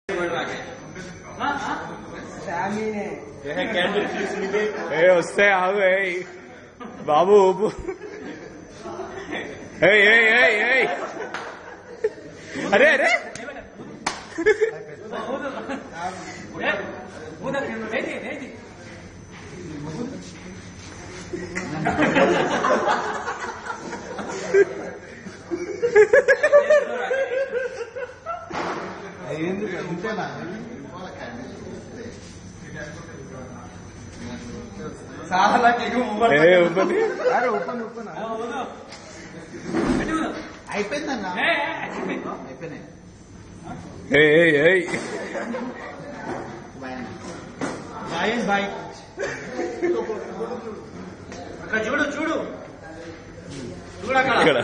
ఏ వస్తే ఆగు ఏయ్ బాబు ఊపు ఏయ్ ఏయ్ ఏయ్ ఏయ్ అరే అరే ఏ ఊపని అయిపోయిందన్నా అయిపోయినాయి ఏయ్ ఏయ్ ఏయ్ బాయ్ బాయ్ అక్కడ చూడు చూడు చూడు అక్కడ ఇక్కడ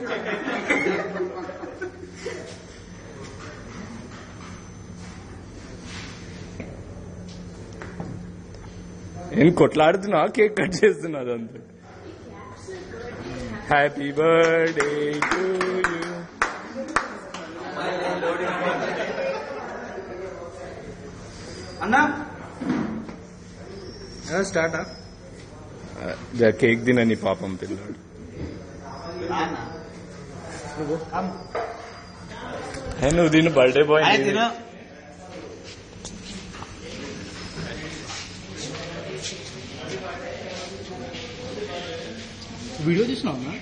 నేను కొట్లాడుతున్నా కేక్ కట్ చేస్తున్నా అదంతా హ్యాపీ బర్త్డే టు యూ అన్నా స్టార్ట్ కేక్ తినని పాపం పిల్లాడు హే, నువ్వు దీని బర్త్డే బాయ్ తిను వీడియో తీసినావు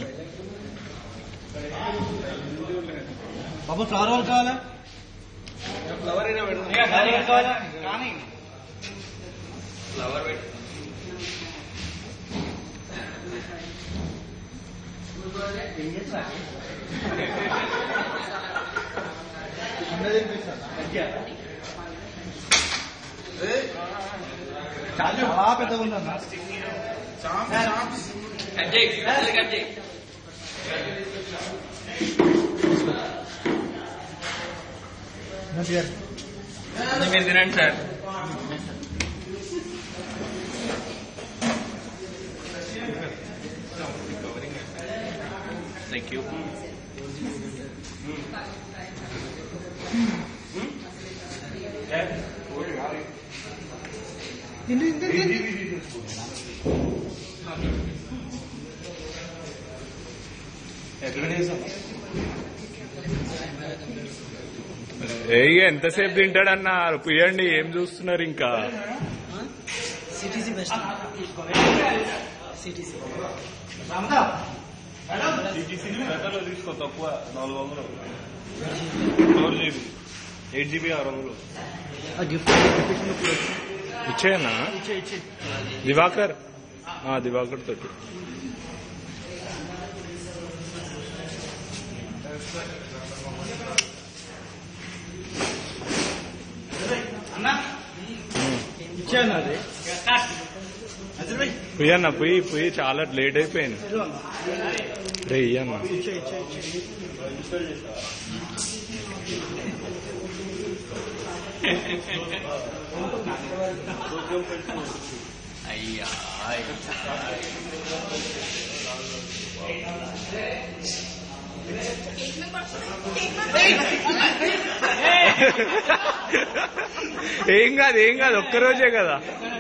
బాబా ఫ్లవర్ వాళ్ళు కావాలా ఫ్లవర్ అయినా కావాలా కానీ చాలా పెద్దగా ఉందన్నా మీరు తినండి సార్ థ్యాంక్ యూ ఏ ఎంతసేపు తింటాడన్నా పుయ్యండి ఏం చూస్తున్నారు ఇంకా సిటీసీ బెస్ట్ సిటీసీ తీసుకో తక్కువ నాలుగు వందలు ఫోర్ జీబీ ఎయిట్ జీబీ ఆరు వందలు గిఫ్ట్ ఇచ్చేయనా ఇచ్చే ఇచ్చే దివాకర్ ఆ, దివాకర్ తోటి అన్నా ఇచ్చాను అది అజర్ భాయ్ పుయ్యన్న పుయ్యి పుయ్యి చాలా లేట్ అయిపోయింది రే ఇయ్యన్న ఇచ్చే ఇచ్చే ఇచ్చే అయ్యా ఏం కాదు ఏం కాదు ఒక్కరోజే కదా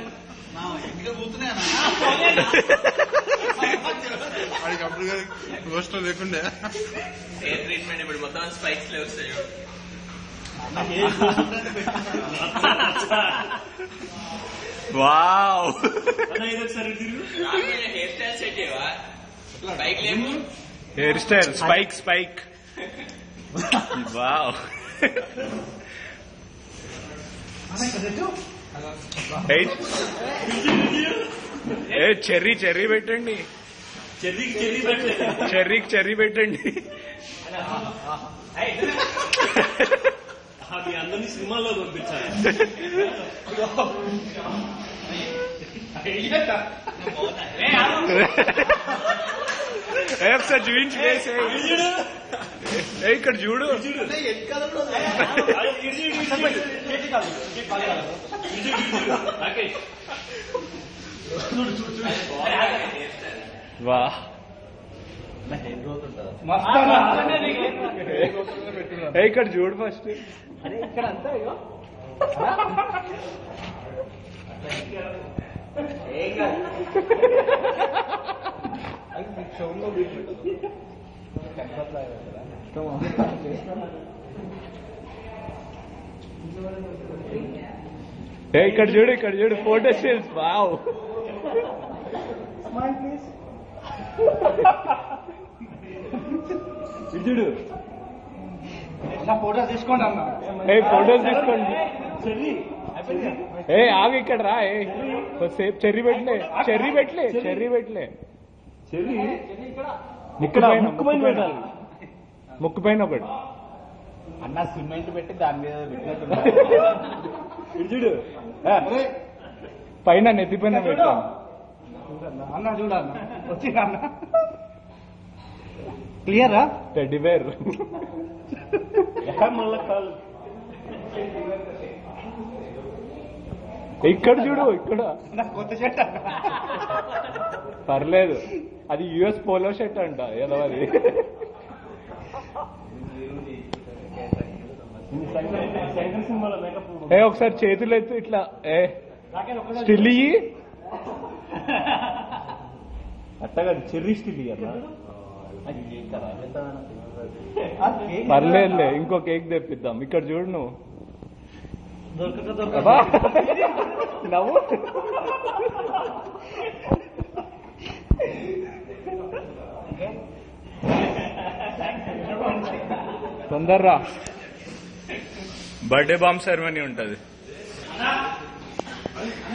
లేకుండే హెయిర్ ట్రీట్మెంట్ ఇప్పుడు మొత్తం స్పైక్స్ లేవు వస్తాయి వావ్ హెయిర్ స్టైల్ సెట్ చేయవా బైక్ లేము hair style spike spike wow ఏయ్. ఏ చెర్రీ చెర్రీ పెట్టండి చెర్రీకి చెర్రీ పెట్టలే చెర్రీకి చెర్రీ పెట్టండి అది అందరినీ సినిమాల్లో పంపించాలి ఏ ఒకసారి చూపించి వేసే ఏ ఇక్కడ చూడు వా ఏ ఇక్కడ చూడు ఫస్ట్ అరే ఇక్కడ అంతా ఇగో ఏం కాదు అది మీకు చెవుల్లో ఏ ఇక్కడ చూడు ఇక్కడ చూడు ఫోటో స్టిల్స్ వావ్ చూడు నా ఫోటో తీసుకోండి అన్న ఏ ఫోటోస్ తీసుకోండి ఏ ఆగు ఇక్కడ రా ఏ సేపు చెర్రీ పెట్టలే చెర్రీ పెట్టలే చెర్రీ పెట్టలే ముక్కు పైన ముక్కు పైన ముక్కు పైన ఒకటి అన్న సిమెంట్ పెట్టి దాని మీద పెట్టినట్టు చూడు పైన నెత్తి పైన పెట్టాను అన్న చూడన్న వచ్చింది అన్న క్లియరా టెడ్డి బేర్ మళ్ళా కాలు ఇక్కడ చూడు ఇక్కడ నా కొత్త షర్ట్ పర్లేదు అది యుఎస్ పోలో షర్ట్ అంట ఏదో అది శంకర్ సినిమాలో మేకప్ ఏ ఒకసారి చేతులు ఎత్తు ఇట్లా ఏ స్టిల్ ఇయ్యి అట్టగా చెర్రీ స్టిల్ అన్న పర్లేదులే ఇంకో కేక్ తెప్పిద్దాం ఇక్కడ చూడు నువ్వు దొరకక అబ్బా. దొరకక నవ్వు తొందర్రా బర్త్డే బాంబ్ సెరమనీ ఉంటది